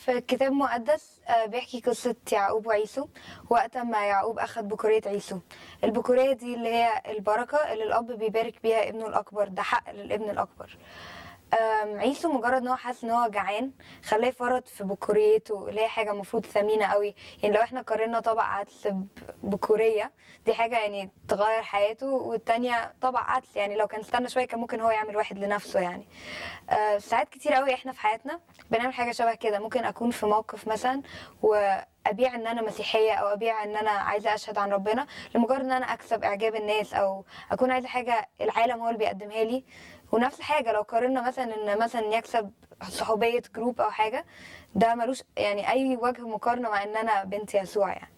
في الكتاب المقدس آه، بيحكي قصة يعقوب وعيسو وقت ما يعقوب أخد بكورية عيسو البكورية دي اللي هي البركة اللي الأب بيبارك بيها ابنه الأكبر ده حق للابن الأكبر آم، عيسو مجرد ان هو حاسس ان هو جعان خلاه يفرط في بكوريته اللي هي حاجه المفروض ثمينه قوي يعني لو احنا قارنا طبق عدس ب- بكوريه دي حاجه يعني تغير حياته والتانية طبق عدس يعني لو كان استنى شويه كان ممكن هو يعمل واحد لنفسه يعني آه، ساعات كتير قوي احنا في حياتنا بنعمل حاجه شبه كده ممكن اكون في موقف مثلا وابيع ان انا مسيحيه او ابيع ان انا عايزه اشهد عن ربنا لمجرد ان انا اكسب اعجاب الناس او اكون عايزه حاجه العالم هو اللي بيقدمها لي ونفس الحاجه لو قارنا مثلا ان مثلا يكسب صحوبيه جروب او حاجه ده ملوش يعني اي وجه مقارنه مع ان انا بنت يسوع يعني